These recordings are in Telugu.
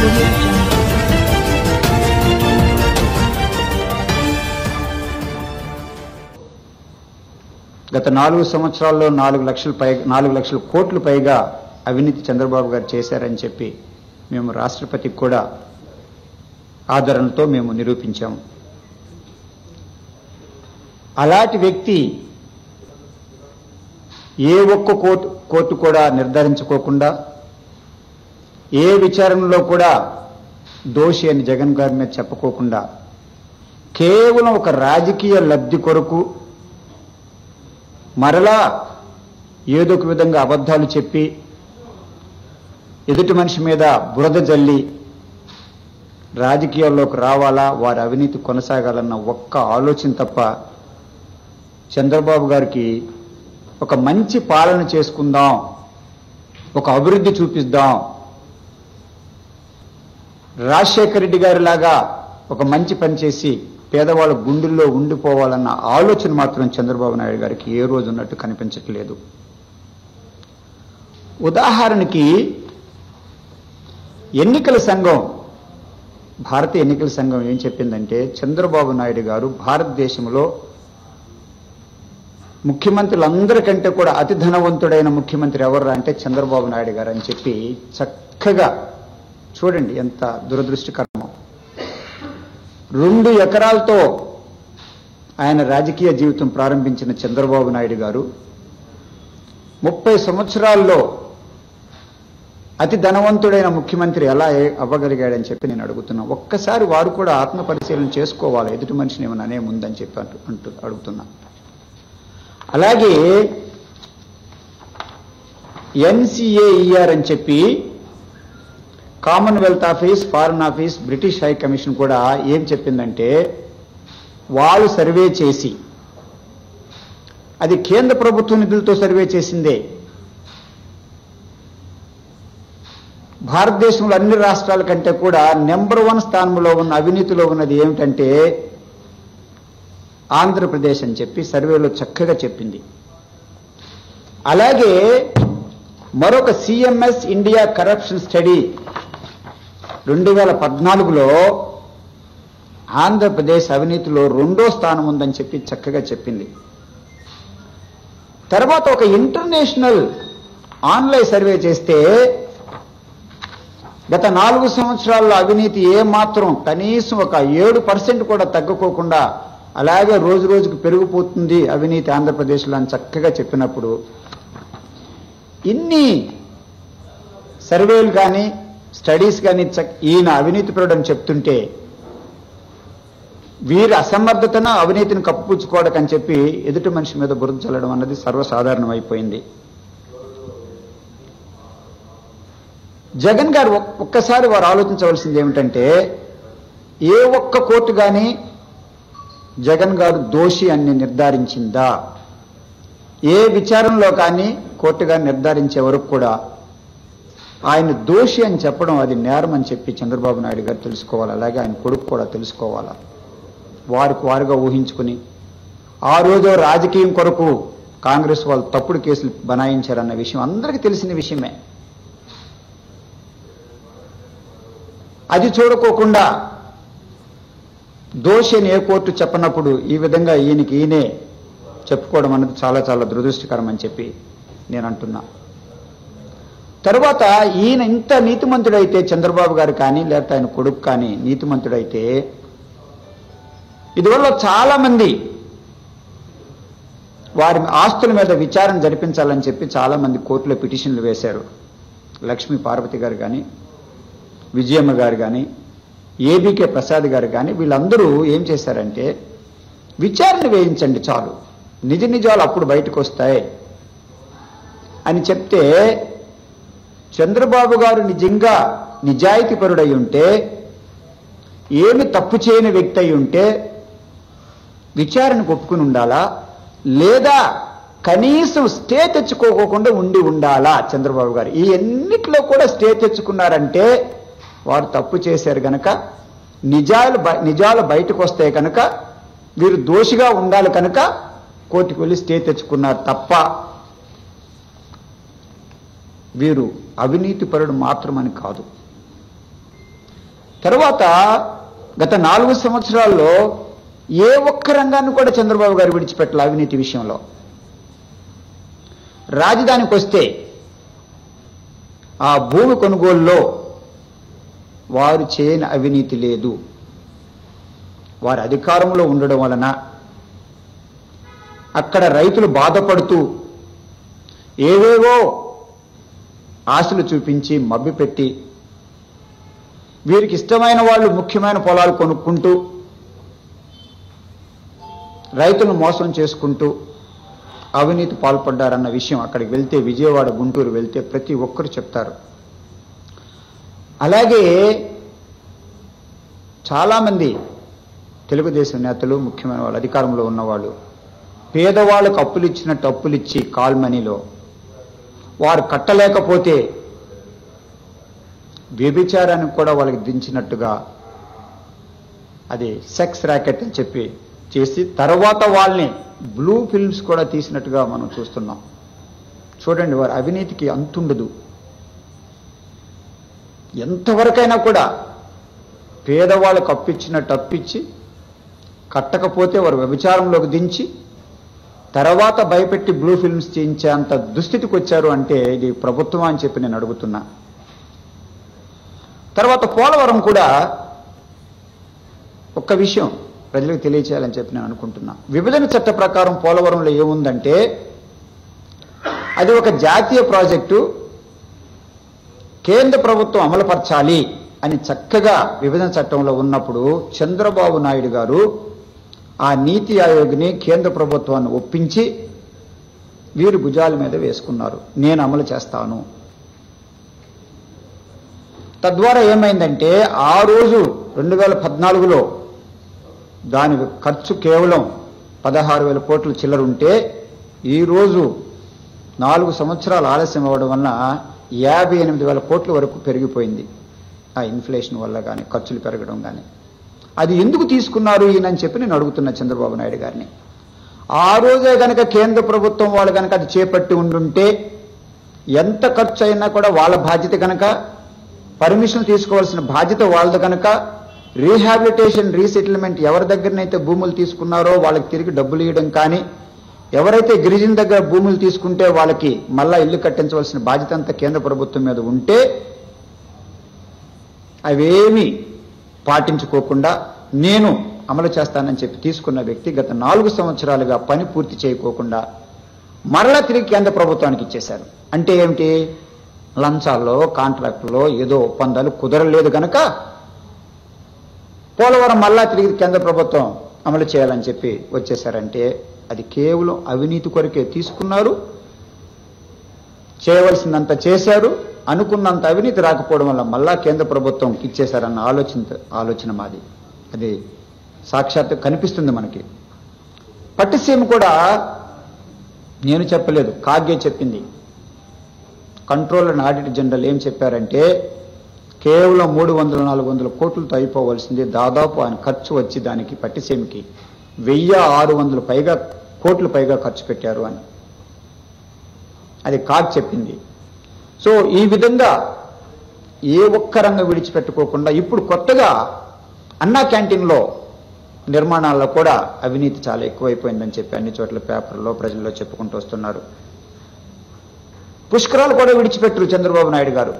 audio jungle. గత నాలుగు సంవత్సరాల్లో నాలుగు లక్షల పై నాలుగు లక్షల కోట్లు పైగా అవినీతి చంద్రబాబు గారు చేశారని చెప్పి మేము రాష్ట్రపతికి కూడా ఆదరణతో మేము నిరూపించాము అలాంటి వ్యక్తి ఏ ఒక్క కోర్టు కోర్టు కూడా నిర్ధారించుకోకుండా ఏ విచారణలో కూడా దోషి అని జగన్ గారి మీద చెప్పుకోకుండా కేవలం ఒక రాజకీయ లబ్ధి కొరకు మరలా ఏదో ఒక విధంగా అబద్ధాలు చెప్పి ఎదుటి మనిషి మీద బురద జల్లి రాజకీయాల్లోకి రావాలా వారి అవినీతి కొనసాగాలన్న ఒక్క ఆలోచన తప్ప చంద్రబాబు గారికి ఒక మంచి పాలన చేసుకుందాం ఒక అభివృద్ధి చూపిద్దాం రాజశేఖర రెడ్డి గారి లాగా ఒక మంచి పని చేసి పేదవాళ్ళ గుండెల్లో ఉండిపోవాలన్న ఆలోచన మాత్రం చంద్రబాబు నాయుడు గారికి ఏ రోజు ఉన్నట్టు కనిపించట్లేదు ఉదాహరణకి ఎన్నికల సంఘం భారతీయ ఎన్నికల సంఘం ఏం చెప్పిందంటే చంద్రబాబు నాయుడు గారు భారతదేశంలో ముఖ్యమంత్రులందరికంటే కూడా అతి ధనవంతుడైన ముఖ్యమంత్రి ఎవరు అంటే చంద్రబాబు నాయుడు గారు అని చెప్పి చక్కగా చూడండి ఎంత దురదృష్టకరమో రెండు ఎకరాలతో ఆయన రాజకీయ జీవితం ప్రారంభించిన చంద్రబాబు నాయుడు గారు ముప్పై సంవత్సరాల్లో అతి ధనవంతుడైన ముఖ్యమంత్రి ఎలా ఏ- అవ్వగలిగాడని చెప్పి నేను అడుగుతున్నా ఒక్కసారి వారు కూడా ఆత్మ పరిశీలన చేసుకోవాలి ఎదుటి మనిషిని ఏమైనా అనే ముందని చెప్పి అంటూ అంటూ అడుగుతున్నా అలాగే ఎన్సిఏఈఆర్ అని చెప్పి Commonwealth office foreign office British high commission కూడా ఏం చెప్పిందంటే వాళ్ళు సర్వే చేసి అది కేంద్ర ప్రభుత్వ నిధులతో సర్వే చేసిందే భారతదేశంలో అన్ని రాష్ట్రాల కంటే కూడా నెంబర్ వన్ స్థానంలో ఉన్న అవినీతిలో ఉన్నది ఏమిటంటే ఆంధ్రప్రదేశ్ అని చెప్పి సర్వేలో చక్కగా చెప్పింది అలాగే మరొక సిఎంఎస్ ఇండియా కరప్షన్ స్టడీ రెండు వేల పద్నాలుగులో ఆంధ్రప్రదేశ్ అవినీతిలో రెండో స్థానం ఉందని చెప్పి చక్కగా చెప్పింది తర్వాత ఒక ఇంటర్నేషనల్ ఆన్లైన్ సర్వే చేస్తే గత నాలుగు సంవత్సరాల్లో అవినీతి ఏ మాత్రం కనీసం ఒక ఏడు పర్సెంట్ కూడా తగ్గుకోకుండా అలాగే రోజు రోజుకు పెరిగిపోతుంది అవినీతి ఆంధ్రప్రదేశ్లో అని చక్కగా చెప్పినప్పుడు ఇన్ని సర్వేలు కానీ స్టడీస్ కానీ చక్- ఈయన అవినీతి పరుడని చెప్తుంటే వీరి అసమర్థతను అవినీతిని కప్పుపుచ్చుకోవడకని చెప్పి ఎదుటి మనిషి మీద బురద చల్లడం అన్నది సర్వసాధారణం అయిపోయింది జగన్ గారు ఒక్- ఒక్కసారి వారు ఆలోచించవలసింది ఏమిటంటే ఏ ఒక్క కోర్టు కానీ జగన్ గారు దోషి అని నిర్ధారించిందా ఏ విచారణలో కానీ కోర్టు గారు నిర్ధారించే వరకు కూడా ఆయన దోషి అని చెప్పడం అది నేరం అని చెప్పి చంద్రబాబు నాయుడు గారు తెలుసుకోవాలి అలాగే ఆయన కొడుకు కూడా తెలుసుకోవాలా వారికి వారుగా ఊహించుకుని ఆ రోజు రాజకీయం కొరకు కాంగ్రెస్ వాళ్ళు తప్పుడు కేసులు బనాయించారన్న విషయం అందరికీ తెలిసిన విషయమే అది చూడకోకుండా దోషి అని ఏ కోర్టు చెప్పనప్పుడు ఈ విధంగా ఈయనకి ఈయనే చెప్పుకోవడం అన్నది చాలా చాలా దురదృష్టకరం అని చెప్పి నేను అంటున్నా తరువాత ఈయన ఇంత నీతిమంతుడైతే చంద్రబాబు గారు కానీ లేకపోతే ఆయన కొడుకు కానీ నీతిమంతుడైతే ఇదివల్ల చాలా మంది వారి ఆస్తుల మీద విచారణ జరిపించాలని చెప్పి చాలా మంది కోర్టులో పిటిషన్లు వేశారు లక్ష్మీ పార్వతి గారు కానీ విజయమ్మ గారు కానీ ఏబీకే ప్రసాద్ గారు కానీ వీళ్ళందరూ ఏం చేశారంటే విచారణ వేయించండి చాలు నిజ నిజాలు అప్పుడు బయటకు వస్తాయి అని చెప్తే చంద్రబాబు గారు నిజంగా నిజాయితీపరుడై ఉంటే ఏమి తప్పు చేయని వ్యక్తి అయి ఉంటే విచారణకు ఒప్పుకుని ఉండాలా లేదా కనీసం స్టే తెచ్చుకోకుండా ఉండి ఉండాలా చంద్రబాబు గారు ఈ ఎన్నిట్లో కూడా స్టే తెచ్చుకున్నారంటే వారు తప్పు చేశారు గనక నిజాలు బ- నిజాలు బయటకు వస్తాయి కనుక వీరు దోషిగా ఉండాలి కనుక కోర్టుకు వెళ్ళి స్టే తెచ్చుకున్నారు తప్ప వీరు అవినీతి పరుడు మాత్రమని కాదు తర్వాత గత నాలుగు సంవత్సరాల్లో ఏ ఒక్క రంగాన్ని కూడా చంద్రబాబు గారు విడిచిపెట్టాలి అవినీతి విషయంలో రాజధానికి వస్తే ఆ భూమి కొనుగోలులో వారు చేయని అవినీతి లేదు వారి అధికారంలో ఉండడం వలన అక్కడ రైతులు బాధపడుతూ ఏవేవో ఆశలు చూపించి మభ్యపెట్టి వీరికి ఇష్టమైన వాళ్ళు ముఖ్యమైన పొలాలు కొనుక్కుంటూ రైతులను మోసం చేసుకుంటూ అవినీతి పాల్పడ్డారన్న విషయం అక్కడికి వెళ్తే విజయవాడ గుంటూరు వెళ్తే ప్రతి ఒక్కరు చెప్తారు అలాగే చాలామంది తెలుగుదేశం నేతలు ముఖ్యమైన వాళ్ళు అధికారంలో ఉన్నవాళ్ళు పేదవాళ్ళకు అప్పులు ఇచ్చినట్టు అప్పులు ఇచ్చి కాల్ మనీలో వారు కట్టలేకపోతే వ్యభిచారానికి కూడా వాళ్ళకి దించినట్టుగా అది సెక్స్ ర్యాకెట్ అని చెప్పి చేసి తర్వాత వాళ్ళని బ్లూ ఫిల్మ్స్ కూడా తీసినట్టుగా మనం చూస్తున్నాం చూడండి వారి అవినీతికి అంతుండదు ఎంతవరకైనా కూడా పేదవాళ్ళకు అప్పిచ్చినట్టు అప్పిచ్చి కట్టకపోతే వారు వ్యభిచారంలోకి దించి తర్వాత భయపెట్టి బ్లూ ఫిల్మ్స్ చేయించేంత దుస్థితికి వచ్చారు అంటే ఇది ప్రభుత్వం అని చెప్పి నేను అడుగుతున్నా తర్వాత పోలవరం కూడా ఒక్క విషయం ప్రజలకు తెలియచేయాలని చెప్పి నేను అనుకుంటున్నా విభజన చట్ట ప్రకారం పోలవరంలో ఏముందంటే అది ఒక జాతీయ ప్రాజెక్టు కేంద్ర ప్రభుత్వం అమలుపరచాలి అని చక్కగా విభజన చట్టంలో ఉన్నప్పుడు చంద్రబాబు నాయుడు గారు ఆ నీతి ఆయోగ్ని కేంద్ర ప్రభుత్వాన్ని ఒప్పించి వీరు భుజాల మీద వేసుకున్నారు నేను అమలు చేస్తాను తద్వారా ఏమైందంటే ఆ రోజు రెండు వేల పద్నాలుగులో దాని ఖర్చు కేవలం పదహారు వేల కోట్ల చిల్లర ఉంటే ఈరోజు నాలుగు సంవత్సరాలు ఆలస్యం అవ్వడం వలన యాభై ఎనిమిది వేల కోట్ల వరకు పెరిగిపోయింది ఆ ఇన్ఫ్లేషన్ వల్ల కానీ ఖర్చులు పెరగడం కానీ అది ఎందుకు తీసుకున్నారు ఈయనని చెప్పి నేను అడుగుతున్నా చంద్రబాబు నాయుడు గారిని ఆ రోజే గనక కేంద్ర ప్రభుత్వం వాళ్ళు కనుక అది చేపట్టి ఉండుంటే ఎంత ఖర్చు అయినా కూడా వాళ్ళ బాధ్యత కనుక పర్మిషన్ తీసుకోవాల్సిన బాధ్యత వాళ్ళది కనుక రీహాబిలిటేషన్ రీసెటిల్మెంట్ ఎవరి దగ్గరనైతే భూములు తీసుకున్నారో వాళ్ళకి తిరిగి డబ్బులు ఇవ్వడం కానీ ఎవరైతే గిరిజన దగ్గర భూములు తీసుకుంటే వాళ్ళకి మళ్ళా ఇల్లు కట్టించవలసిన బాధ్యత అంతా కేంద్ర ప్రభుత్వం మీద ఉంటే అవేమీ పాటించుకోకుండా నేను అమలు చేస్తానని చెప్పి తీసుకున్న వ్యక్తి గత నాలుగు సంవత్సరాలుగా పని పూర్తి చేయకోకుండా మరలా తిరిగి కేంద్ర ప్రభుత్వానికి ఇచ్చేశారు అంటే ఏమిటి లంచాల్లో కాంట్రాక్టులో ఏదో ఒప్పందాలు కుదరలేదు గనక పోలవరం మళ్ళా తిరిగి కేంద్ర ప్రభుత్వం అమలు చేయాలని చెప్పి వచ్చేశారంటే అది కేవలం అవినీతి కొరకే తీసుకున్నారు చేయవలసిందంత చేశారు అనుకున్నంత అవినీతి రాకపోవడం వల్ల మళ్ళా కేంద్ర ప్రభుత్వం ఇచ్చేశారన్న ఆలోచన ఆలోచన మాది అది సాక్షాత్ కనిపిస్తుంది మనకి పట్టిసీమ కూడా నేను చెప్పలేదు కాగ్గే చెప్పింది కంట్రోలర్ అండ్ ఆడిటర్ జనరల్ ఏం చెప్పారంటే కేవలం మూడు వందల నాలుగు వందల కోట్లతో అయిపోవలసింది దాదాపు ఆయన ఖర్చు వచ్చి దానికి పట్టిసీమకి వెయ్యి ఆరు వందల పైగా కోట్లు పైగా ఖర్చు పెట్టారు అని అది కాగ్ చెప్పింది సో ఈ విధంగా ఏ ఒక్క రంగం విడిచిపెట్టుకోకుండా ఇప్పుడు కొత్తగా అన్నా క్యాంటీన్లో నిర్మాణాల్లో కూడా అవినీతి చాలా ఎక్కువైపోయిందని చెప్పి అన్ని చోట్ల పేపర్లో ప్రజల్లో చెప్పుకుంటూ వస్తున్నారు పుష్కరాలు కూడా విడిచిపెట్టరు చంద్రబాబు నాయుడు గారు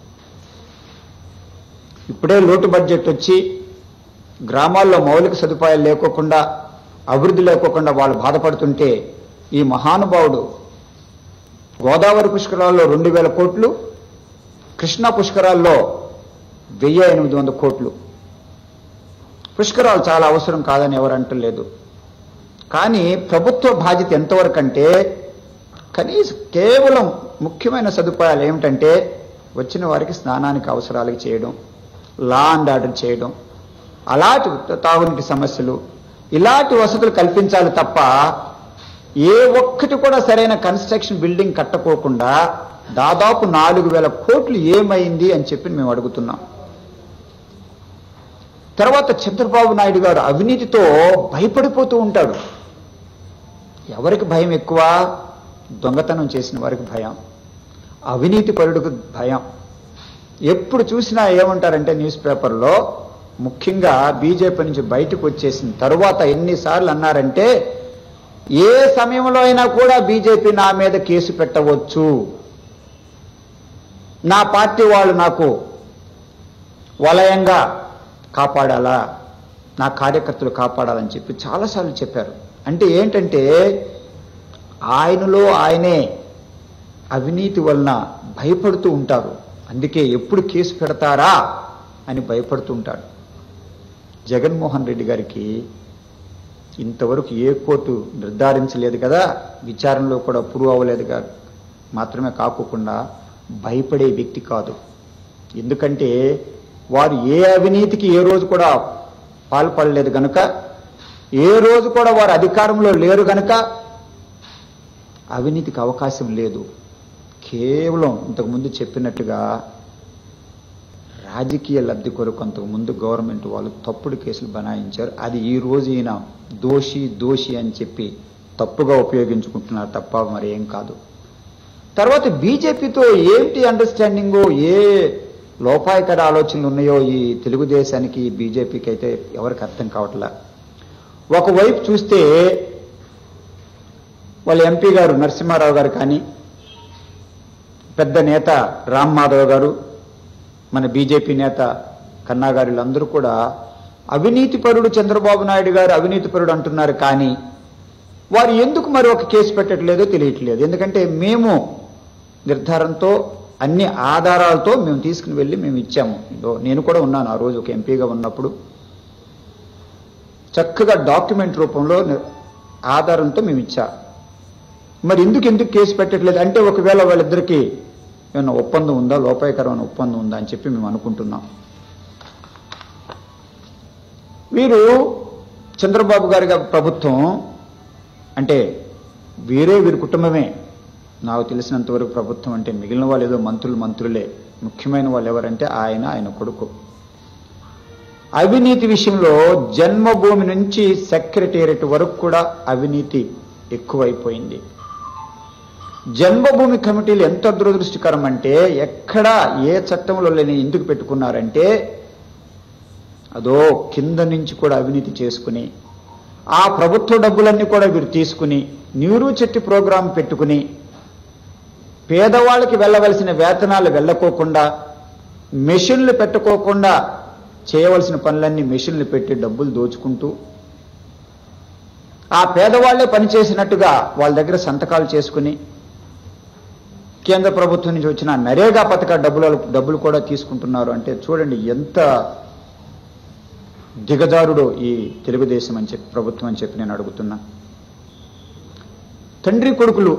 ఇప్పుడే లోటు బడ్జెట్ వచ్చి గ్రామాల్లో మౌలిక సదుపాయాలు లేకోకుండా అభివృద్ధి లేకోకుండా వాళ్ళు బాధపడుతుంటే ఈ మహానుభావుడు గోదావరి పుష్కరాల్లో రెండు వేల కోట్లు కృష్ణా పుష్కరాల్లో వెయ్యి ఎనిమిది వందల కోట్లు పుష్కరాలు చాలా అవసరం కాదని ఎవరు అంటలేదు కానీ ప్రభుత్వ బాధ్యత ఎంతవరకు అంటే కనీసం కేవలం ముఖ్యమైన సదుపాయాలు ఏమిటంటే వచ్చిన వారికి స్నానానికి అవసరాలకు చేయడం లా అండ్ ఆర్డర్ చేయడం అలాంటి తాగునీటి సమస్యలు ఇలాంటి వసతులు కల్పించాలి తప్ప ఏ ఒక్కటి కూడా సరైన కన్స్ట్రక్షన్ బిల్డింగ్ కట్టకోకుండా దాదాపు నాలుగు వేల కోట్లు ఏమైంది అని చెప్పి మేము అడుగుతున్నాం తర్వాత చంద్రబాబు నాయుడు గారు అవినీతితో భయపడిపోతూ ఉంటాడు ఎవరికి భయం ఎక్కువ దొంగతనం చేసిన వారికి భయం అవినీతి పరుడుకు భయం ఎప్పుడు చూసినా ఏమంటారంటే న్యూస్ పేపర్లో ముఖ్యంగా బీజేపీ నుంచి బయటకు వచ్చేసిన తరువాత ఎన్నిసార్లు అన్నారంటే ఏ సమయంలో అయినా కూడా బీజేపీ నా మీద కేసు పెట్టవచ్చు నా పార్టీ వాళ్ళు నాకు వలయంగా కాపాడాలా నా కార్యకర్తలు కాపాడాలని చెప్పి చాలాసార్లు చెప్పారు అంటే ఏంటంటే ఆయనలో ఆయనే అవినీతి వలన భయపడుతూ ఉంటారు అందుకే ఎప్పుడు కేసు పెడతారా అని భయపడుతూ ఉంటాడు జగన్మోహన్ రెడ్డి గారికి ఇంతవరకు ఏ కోర్టు నిర్ధారించలేదు కదా విచారణలో కూడా ప్రూవ్ అవ్వలేదు కా- మాత్రమే కాకోకుండా భయపడే వ్యక్తి కాదు ఎందుకంటే వారు ఏ అవినీతికి ఏ రోజు కూడా పాల్పడలేదు గనుక ఏ రోజు కూడా వారు అధికారంలో లేరు గనుక అవినీతికి అవకాశం లేదు కేవలం ఇంతకుముందు చెప్పినట్టుగా రాజకీయ లబ్ధి కొరకు అంతకుముందు గవర్నమెంట్ వాళ్ళు తప్పుడు కేసులు బనాయించారు అది ఈ రోజు ఈయన దోషి దోషి అని చెప్పి తప్పుగా ఉపయోగించుకుంటున్నారు తప్ప మరి ఏం కాదు తర్వాత బీజేపీతో ఏంటి అండర్స్టాండింగ్ ఏ లోపాయకర ఆలోచనలు ఉన్నాయో ఈ తెలుగుదేశానికి బీజేపీకి అయితే ఎవరికి అర్థం కావట్లా ఒకవైపు చూస్తే వాళ్ళ ఎంపీ గారు నరసింహారావు గారు కానీ పెద్ద నేత రామ్ మాధవ్ గారు మన బీజేపీ నేత కన్నా గారు వీళ్ళందరూ కూడా అవినీతి పరుడు చంద్రబాబు నాయుడు గారు అవినీతి పరుడు అంటున్నారు కానీ వారు ఎందుకు మరి ఒక కేసు పెట్టట్లేదో తెలియట్లేదు ఎందుకంటే మేము నిర్ధారణతో అన్ని ఆధారాలతో మేము తీసుకుని వెళ్ళి మేము ఇచ్చాము ఇదో నేను కూడా ఉన్నాను ఆ రోజు ఒక ఎంపీగా ఉన్నప్పుడు చక్కగా డాక్యుమెంట్ రూపంలో ని- ఆధారంతో మేము ఇచ్చా మరి ఎందుకు ఎందుకు కేసు పెట్టట్లేదు అంటే ఒకవేళ వాళ్ళిద్దరికి ఏమన్నా ఒప్పందం ఉందా లోపాయకరమైన ఒప్పందం ఉందా అని చెప్పి మేము అనుకుంటున్నాం వీరు చంద్రబాబు గారి గా- ప్రభుత్వం అంటే వీరే వీరి కుటుంబమే నాకు తెలిసినంత వరకు ప్రభుత్వం అంటే మిగిలిన వాళ్ళు ఏదో మంత్రులు మంత్రులే ముఖ్యమైన వాళ్ళు ఎవరంటే ఆయన ఆయన కొడుకు అవినీతి విషయంలో జన్మభూమి నుంచి సెక్రటేరియట్ వరకు కూడా అవినీతి ఎక్కువైపోయింది జన్మభూమి కమిటీలు ఎంత దురదృష్టకరం అంటే ఎక్కడా ఏ చట్టంలో లేని ఎందుకు పెట్టుకున్నారంటే అదో కింద నుంచి కూడా అవినీతి చేసుకుని ఆ ప్రభుత్వ డబ్బులన్నీ కూడా వీరు తీసుకుని నీరు చెట్టు ప్రోగ్రాం పెట్టుకుని పేదవాళ్ళకి వెళ్ళవలసిన వేతనాలు వెళ్ళకోకుండా మెషిన్లు పెట్టుకోకుండా చేయవలసిన పనులన్నీ మెషిన్లు పెట్టి డబ్బులు దోచుకుంటూ ఆ పేదవాళ్లే పనిచేసినట్టుగా వాళ్ళ దగ్గర సంతకాలు చేసుకుని కేంద్ర ప్రభుత్వం నుంచి వచ్చిన నరేగా పథక డబ్బులు డబ్బులు కూడా తీసుకుంటున్నారు అంటే చూడండి ఎంత దిగజారుడో ఈ తెలుగుదేశం అని చెప్పి ప్రభుత్వం అని చెప్పి నేను అడుగుతున్నా తండ్రి కొడుకులు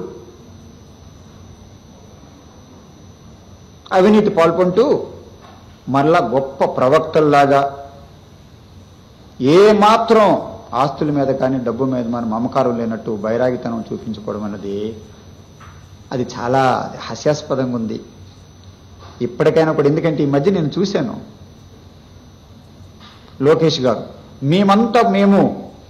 అవినీతి పాల్పొంటూ మరలా గొప్ప ప్రవక్తల్లాగా ఏ మాత్రం ఆస్తుల మీద కానీ డబ్బు మీద మన మమకారం లేనట్టు బైరాగితనం చూపించుకోవడం అన్నది అది చాలా హాస్యాస్పదంగా ఉంది ఇప్పటికైనా కూడా ఎందుకంటే ఈ మధ్య నేను చూశాను లోకేష్ గారు మేమంతా మేము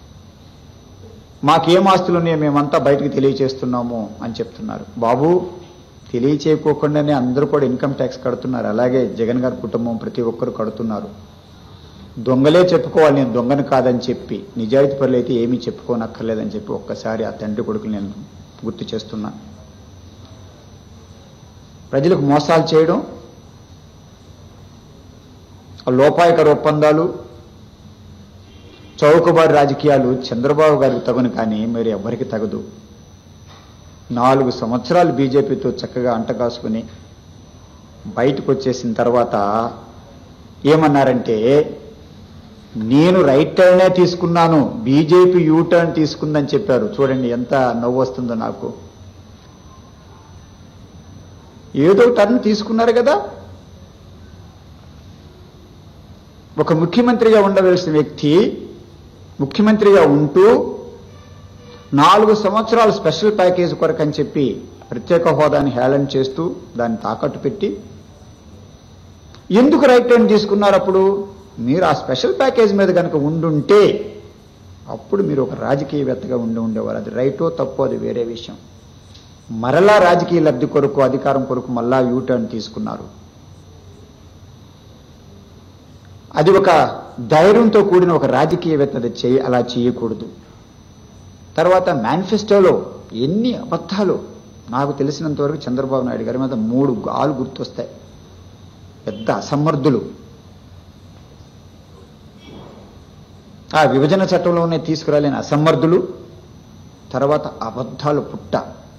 మాకేం ఆస్తులు ఉన్నాయో మేమంతా బయటకు తెలియచేస్తున్నాము అని చెప్తున్నారు బాబు తెలియచేయకోకుండానే అందరూ కూడా ఇన్కమ్ ట్యాక్స్ కడుతున్నారు అలాగే జగన్ గారి కుటుంబం ప్రతి ఒక్కరు కడుతున్నారు దొంగలే చెప్పుకోవాలి నేను దొంగను కాదని చెప్పి నిజాయితీ పరులు అయితే ఏమీ చెప్పుకోనక్కర్లేదని చెప్పి ఒక్కసారి ఆ తండ్రి కొడుకులు నేను గుర్తు చేస్తున్నా ప్రజలకు మోసాలు చేయడం ఆ లోపాయకర ఒప్పందాలు చౌకబారు రాజకీయాలు చంద్రబాబు గారికి తగును కానీ మరి ఎవ్వరికి తగదు నాలుగు సంవత్సరాలు బీజేపీతో చక్కగా అంటకాసుకుని బయటకు వచ్చేసిన తర్వాత ఏమన్నారంటే నేను రైట్ టర్నే తీసుకున్నాను బీజేపీ యూ టర్న్ తీసుకుందని చెప్పారు చూడండి ఎంత నవ్వు వస్తుందో నాకు ఏదో టర్న్ తీసుకున్నారు కదా ఒక ముఖ్యమంత్రిగా ఉండవలసిన వ్యక్తి ముఖ్యమంత్రిగా ఉంటూ నాలుగు సంవత్సరాలు స్పెషల్ ప్యాకేజ్ కొరకు అని చెప్పి ప్రత్యేక హోదాని హేళన చేస్తూ దాన్ని తాకట్టు పెట్టి ఎందుకు రైట్ టర్న్ తీసుకున్నారు అప్పుడు మీరు ఆ స్పెషల్ ప్యాకేజ్ మీద కనుక ఉండుంటే అప్పుడు మీరు ఒక రాజకీయవేత్తగా ఉండి ఉండేవారు అది రైటో తప్పో అది వేరే విషయం మరలా రాజకీయ లబ్ధి కొరకు అధికారం కొరకు మళ్ళా యూ టర్న్ తీసుకున్నారు అది ఒక ధైర్యంతో కూడిన ఒక రాజకీయవేత్త అది చేయ అలా చేయకూడదు తర్వాత మేనిఫెస్టోలో ఎన్ని అబద్ధాలు నాకు తెలిసినంత వరకు చంద్రబాబు నాయుడు గారి మీద మూడు గాలు గుర్తొస్తాయి పెద్ద అసమర్థులు ఆ విభజన చట్టంలోనే తీసుకురాలేని అసమర్థులు తర్వాత అబద్ధాలు పుట్ట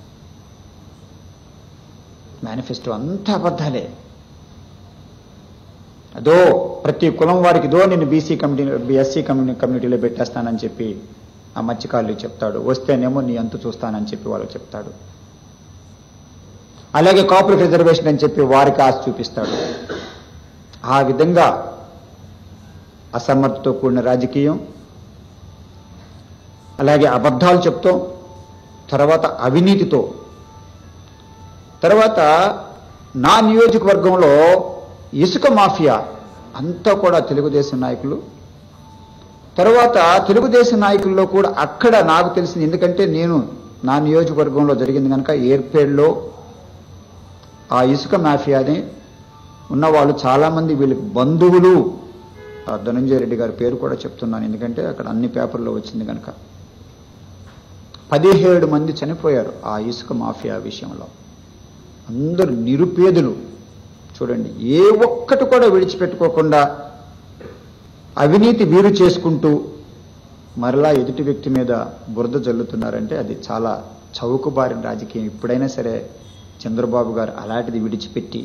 మేనిఫెస్టో అంతా అబద్ధాలే అదో ప్రతి కులం వారికి దో నేను బీసీ కమిటీ ఎస్సీ కమ్యూని కమ్యూనిటీలో పెట్టేస్తానని చెప్పి ఆ మత్స్యకారులు చెప్తాడు వస్తేనేమో నీ అంతు చూస్తానని చెప్పి వాళ్ళు చెప్తాడు అలాగే కాపరేట్ రిజర్వేషన్ అని చెప్పి వారికి ఆశ చూపిస్తాడు ఆ విధంగా అసమర్థతో కూడిన రాజకీయం అలాగే అబద్ధాలు చెప్తాం తర్వాత అవినీతితో తర్వాత నా నియోజకవర్గంలో ఇసుక మాఫియా అంతా కూడా తెలుగుదేశం నాయకులు తర్వాత తెలుగుదేశం నాయకుల్లో కూడా అక్కడ నాకు తెలిసింది ఎందుకంటే నేను నా నియోజకవర్గంలో జరిగింది కనుక ఏర్పేడ్లో ఆ ఇసుక మాఫియాని ఉన్నవాళ్ళు చాలామంది వీళ్ళకి బంధువులు ఆ ధనంజయ రెడ్డి గారి పేరు కూడా చెప్తున్నాను ఎందుకంటే అక్కడ అన్ని పేపర్లో వచ్చింది కనుక పదిహేడు మంది చనిపోయారు ఆ ఇసుక మాఫియా విషయంలో అందరూ నిరుపేదలు చూడండి ఏ ఒక్కటి కూడా విడిచిపెట్టుకోకుండా అవినీతి వీరు చేసుకుంటూ మరలా ఎదుటి వ్యక్తి మీద బురద జల్లుతున్నారంటే అది చాలా చౌకబారిన రాజకీయం ఇప్పుడైనా సరే చంద్రబాబు గారు అలాంటిది విడిచిపెట్టి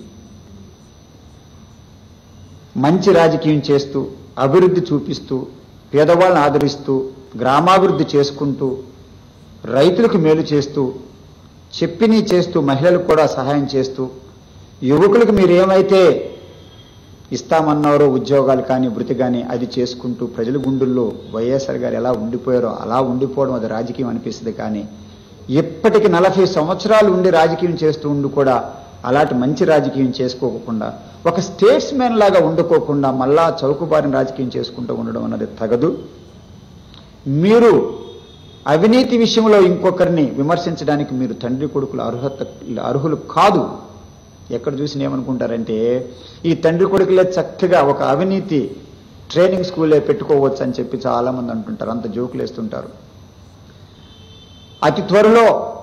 మంచి రాజకీయం చేస్తూ అభివృద్ధి చూపిస్తూ పేదవాళ్ళని ఆదరిస్తూ గ్రామాభివృద్ధి చేసుకుంటూ రైతులకు మేలు చేస్తూ చెప్పిని చేస్తూ మహిళలకు కూడా సహాయం చేస్తూ యువకులకు మీరు ఏమైతే ఇస్తామన్నారో ఉద్యోగాలు కానీ వృత్తి కానీ అది చేసుకుంటూ ప్రజల గుండెల్లో వైఎస్ఆర్ గారు ఎలా ఉండిపోయారో అలా ఉండిపోవడం అది రాజకీయం అనిపిస్తుంది కానీ ఇప్పటికి నలభై సంవత్సరాలు ఉండి రాజకీయం చేస్తూ ఉండి కూడా అలాంటి మంచి రాజకీయం చేసుకోకుండా ఒక స్టేట్స్ మ్యాన్ లాగా ఉండుకోకుండా మళ్ళా చౌకబారిన రాజకీయం చేసుకుంటూ ఉండడం అన్నది తగదు మీరు అవినీతి విషయంలో ఇంకొకరిని విమర్శించడానికి మీరు తండ్రి కొడుకులు అర్హత అర్హులు కాదు ఎక్కడ చూసిన ఏమనుకుంటారంటే ఈ తండ్రి కొడుకులే చక్కగా ఒక అవినీతి ట్రైనింగ్ స్కూలే పెట్టుకోవచ్చు అని చెప్పి చాలా మంది అంటుంటారు అంత జోకులు వేస్తుంటారు అతి త్వరలో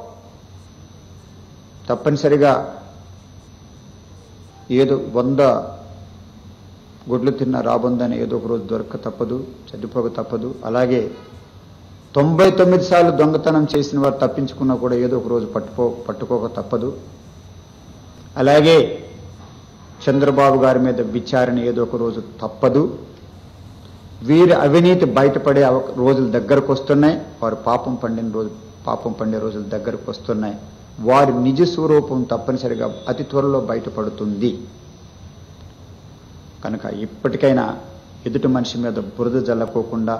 తప్పనిసరిగా ఏదో వంద గుడ్లు తిన్న రాబందని ఏదో ఒక రోజు దొరక తప్పదు చనిపోక తప్పదు అలాగే తొంభై తొమ్మిది సార్లు దొంగతనం చేసిన వారు తప్పించుకున్నా కూడా ఏదో ఒక రోజు పట్టుకో పట్టుకోక తప్పదు అలాగే చంద్రబాబు గారి మీద విచారణ ఏదో ఒక రోజు తప్పదు వీరి అవినీతి బయటపడే అవ- రోజులు దగ్గరకు వస్తున్నాయి వారు పాపం పండిన రోజు పాపం పండే రోజులు దగ్గరకు వస్తున్నాయి వారి నిజ స్వరూపం తప్పనిసరిగా అతి త్వరలో బయటపడుతుంది కనుక ఇప్పటికైనా ఎదుటి మనిషి మీద బురద జల్లకోకుండా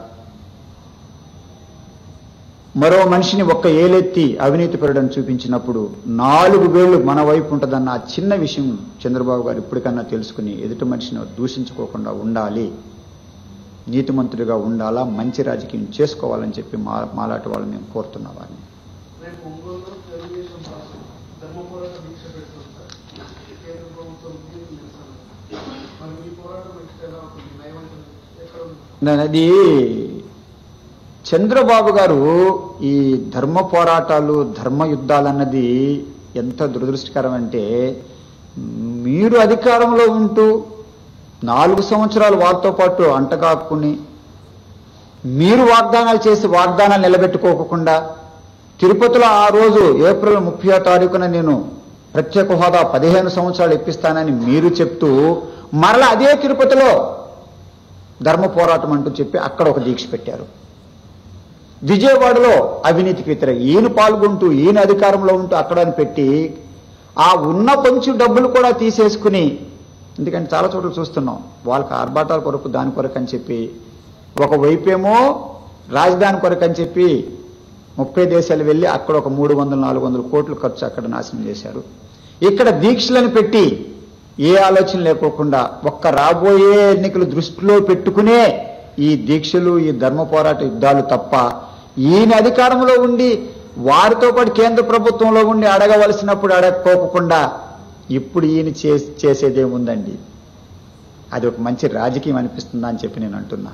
మరో మనిషిని ఒక్క ఏలెత్తి అవినీతి పరుడని చూపించినప్పుడు నాలుగు వేళ్లు మన వైపు ఉంటుందన్న ఆ చిన్న విషయం చంద్రబాబు గారు ఇప్పటికన్నా తెలుసుకుని ఎదుటి మనిషిని దూషించుకోకుండా ఉండాలి నీతిమంతుడిగా ఉండాలా మంచి రాజకీయం చేసుకోవాలని చెప్పి మా మాలాంటి వాళ్ళు మేము కోరుతున్నాం వారిని రేపు ఒంగోలులో తెలుగుదేశం పార్టీ ధర్మ పోరాట దీక్ష పెడుతుంది సార్ కేంద్ర ప్రభుత్వం నిరసన మరి మీ పోరాటం నెక్స్ట్ ఎలా ఉంటుంది నయవంతం ఎక్కడ ఉంది నేను అది చంద్రబాబు గారు ఈ ధర్మ పోరాటాలు ధర్మ యుద్ధాలు అన్నది ఎంత దురదృష్టకరం అంటే మీరు అధికారంలో ఉంటూ నాలుగు సంవత్సరాలు వారితో పాటు అంటకాక్కుని మీరు వాగ్దానాలు చేసి వాగ్దానాలు నిలబెట్టుకోకుండా తిరుపతిలో ఆ రోజు ఏప్రిల్ ముప్పై తారీఖున నేను ప్రత్యేక హోదా పదిహేను సంవత్సరాలు ఇప్పిస్తానని మీరు చెప్తూ మరలా అదే తిరుపతిలో ధర్మ పోరాటం అంటూ చెప్పి అక్కడ ఒక దీక్ష పెట్టారు విజయవాడలో అవినీతికి వ్యతిరేక ఈయన పాల్గొంటూ ఈయన అధికారంలో ఉంటూ అక్కడ అని పెట్టి ఆ ఉన్న కొంచెం డబ్బులు కూడా తీసేసుకుని ఎందుకంటే చాలా చోట్ల చూస్తున్నాం వాళ్ళకి ఆర్భాటాల కొరకు దాని కొరకు అని చెప్పి ఒకవైపేమో రాజధాని కొరకు అని చెప్పి ముప్పై దేశాలు వెళ్ళి అక్కడ ఒక మూడు వందల నాలుగు వందల కోట్లు ఖర్చు అక్కడ నాశనం చేశారు ఇక్కడ దీక్షలను పెట్టి ఏ ఆలోచన లేకోకుండా ఒక్క రాబోయే ఎన్నికలు దృష్టిలో పెట్టుకునే ఈ దీక్షలు ఈ ధర్మ పోరాట యుద్ధాలు తప్ప ఈయన అధికారంలో ఉండి వారితో పాటు కేంద్ర ప్రభుత్వంలో ఉండి అడగవలసినప్పుడు అడగకోకుండా ఇప్పుడు ఈయన చే చేసేదేముందండి అది ఒక మంచి రాజకీయం అనిపిస్తుందా అని చెప్పి నేను అంటున్నా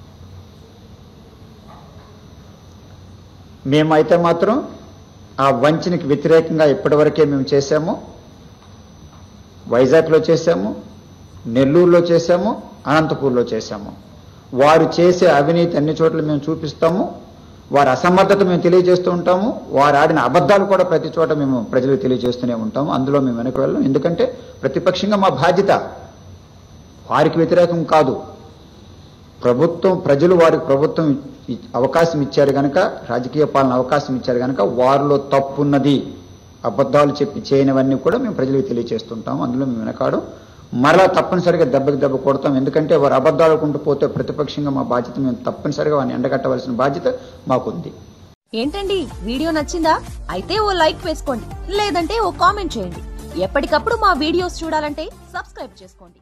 మేమైతే మాత్రం ఆ వంచనకి వ్యతిరేకంగా ఇప్పటివరకే మేము చేశాము వైజాగ్లో చేశాము నెల్లూరులో చేశాము అనంతపూర్లో చేశాము వారు చేసే అవినీతి అన్ని చోట్ల మేము చూపిస్తాము వారి అసమర్థత మేము తెలియజేస్తూ ఉంటాము వారు ఆడిన అబద్ధాలు కూడా ప్రతి చోట మేము ప్రజలకు తెలియజేస్తూనే ఉంటాము అందులో మేము వెనక్కి వెళ్ళం ఎందుకంటే ప్రతిపక్షంగా మా బాధ్యత వారికి వ్యతిరేకం కాదు ప్రభుత్వం ప్రజలు వారికి ప్రభుత్వం ఇ- అవకాశం ఇచ్చారు గనక రాజకీయ పాలన అవకాశం ఇచ్చారు గనక వారిలో తప్పున్నది అబద్ధాలు చెప్పి చేయనివన్నీ కూడా మేము ప్రజలకు తెలియజేస్తుంటాం అందులో మేము వెనకాడం మరలా తప్పనిసరిగా దెబ్బకి దెబ్బ కొడతాం ఎందుకంటే వారు అబద్ధాలు కుంటూ పోతే ప్రతిపక్షంగా మా బాధ్యత మేము తప్పనిసరిగా వారిని ఎండగట్టవలసిన బాధ్యత మాకుంది ఏంటండి వీడియో నచ్చిందా అయితే ఓ లైక్ వేసుకోండి లేదంటే ఓ కామెంట్ చేయండి ఎప్పటికప్పుడు మా వీడియోస్ చూడాలంటే సబ్స్క్రైబ్ చేసుకోండి